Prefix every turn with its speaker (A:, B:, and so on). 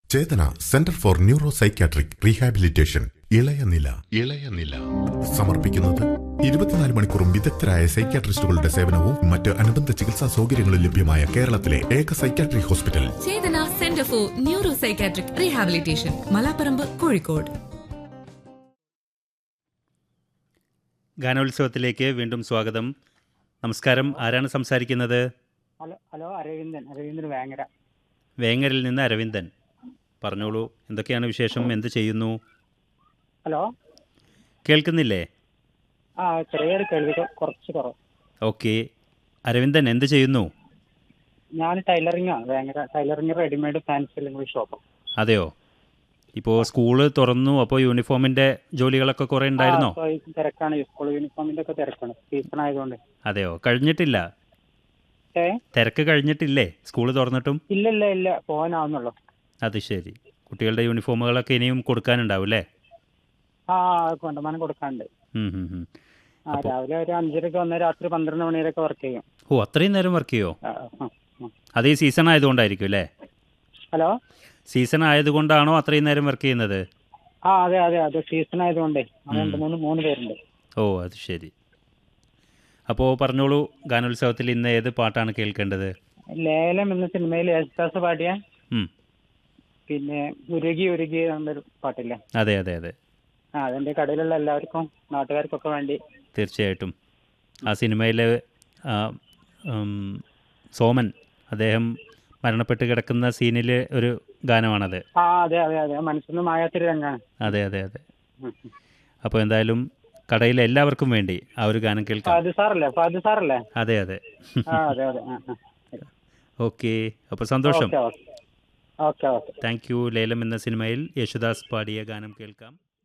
A: Chetana centre for neuro psychiatric rehabilitation ഇളയനില ഇളയനില സമർപ്പിക്കുന്നത് ഇരുപത്തിനാല് മണിക്കൂറും വിദഗ്ധരായ സൈക്യാട്രിസ്റ്റുകളുടെ സേവനവും മറ്റ് അനുബന്ധ ചികിത്സാ സൗകര്യങ്ങളും ലഭ്യമായ കേരളത്തിലെ ഏക psychiatry hospital
B: Chetana centre for neuro psychiatric rehabilitation Malaparamba Kozhikode
C: ഗാനോത്സവത്തിലേക്ക് വീണ്ടും സ്വാഗതം നമസ്കാരം ആരാണ് സംസാരിക്കുന്നത്
D: ഹലോ ഹലോ അരവിന്ദൻ അരവിന്ദൻ വേങ്ങര
C: വേങ്ങരിൽ നിന്ന് അരവിന്ദൻ പറഞ്ഞോളൂ എന്തൊക്കെയാണ് വിശേഷം എന്ത് ചെയ്യുന്നു
D: ഹലോ
C: കേൾക്കുന്നില്ലേ
D: ആ ചെറിയൊരു കേൾവി കൊ- കുറച്ച് കുറവ്
C: ഓക്കെ അരവിന്ദൻ എന്ത് ചെയ്യുന്നു
D: ഞാൻ tailoring Vengara tailoring readymade fancy അല്ലെങ്കിൽ ഷോപ്പ്
C: അതെയോ ഇപ്പോൾ സ്കൂള് തുറന്നു അപ്പോൾ യൂണിഫോമിൻ്റെ ജോലികളൊക്കെ കുറേ ഉണ്ടായിരുന്നോ
D: തിരക്കാണ് സ്കൂൾ യൂണിഫോമിന്റെ ഒക്കെ തിരക്കാണ് സീസൺ ആയതുകൊണ്ട്
C: അതെയോ കഴിഞ്ഞിട്ടില്ല
D: ഏ
C: തിരക്ക് കഴിഞ്ഞിട്ടില്ലേ സ്കൂള് തുറന്നിട്ടും
D: ഇല്ല ഇല്ല ഇല്ല പോകാനാവുന്നുള്ളൂ
C: അത് ശരി കുട്ടികളുടെ യൂണിഫോമുകളൊക്കെ ഇനിയും കൊടുക്കാനുണ്ടാവും അല്ലേ
D: ആ കൊണ്ടമാനം കൊടുക്കാണ്ട്
C: ഉം, ഉം, ഉം.
D: ആ രാവിലെ ഒരു അഞ്ചരക്ക് വന്ന് രാത്രി പന്ത്രണ്ട് മണി വരെയൊക്കെ വർക്ക് ചെയ്യും
C: ഓ അത്രയും നേരം വർക്ക് ചെയ്യോ
D: ആ, ആ, ആ.
C: അത് ഈ സീസൺ ആയതുകൊണ്ടായിരിക്കും അല്ലേ
D: ഹലോ
C: സീസൺ ആയതുകൊണ്ടാണോ അത്രയും നേരം വർക്ക് ചെയ്യുന്നത്
D: ആ അതെ അതെ അതെ സീസൺ ആയതുകൊണ്ടേ ആ, രണ്ട് മൂന്ന് മൂന്ന് പേരുണ്ട്
C: ഓ അത് ശരി അപ്പോൾ പറഞ്ഞോളൂ ഗാനോത്സവത്തിൽ ഇന്ന് ഏത് പാട്ടാണ് കേൾക്കേണ്ടത്
D: ലേലം എന്ന സിനിമയിൽ യേശുദാസ് പാടിയ
C: ഉം,
D: പിന്നെ ഉരുകി ഉരുകി എന്നൊരു പാട്ടില്ലേ
C: അതെ അതെ അതെ
D: ആ അതെന്റെ കടയിലുള്ള എല്ലാവർക്കും നാട്ടുകാർക്കൊക്കെ വേണ്ടി
C: തീർച്ചയായിട്ടും ആ സിനിമയിലെ ആ, ഉം, സോമൻ അദ്ദേഹം മരണപ്പെട്ട് കിടക്കുന്ന സീനിൽ ഒരു ഗാനമാണത്
D: ആ അതെ അതെ അതെ മനസ്സിന് മായാത്തൊരു രംഗാണ്
C: അതെ അതെ അതെ
D: ഉം.
C: അപ്പോൾ എന്തായാലും കടയിലെ എല്ലാവർക്കും വേണ്ടി ആ ഒരു ഗാനം കേൾക്കാം
D: ഫാദി സാറല്ലേ ഫാദി സാറല്ലേ
C: അതെ അതെ
D: ആ അതെ അതെ ആ ആ
C: ഓക്കെ അപ്പോൾ സന്തോഷം
D: okay okay okay okay
C: thank you Lelam എന്ന സിനിമയിൽ യേശുദാസ് പാടിയ ഗാനം കേൾക്കാം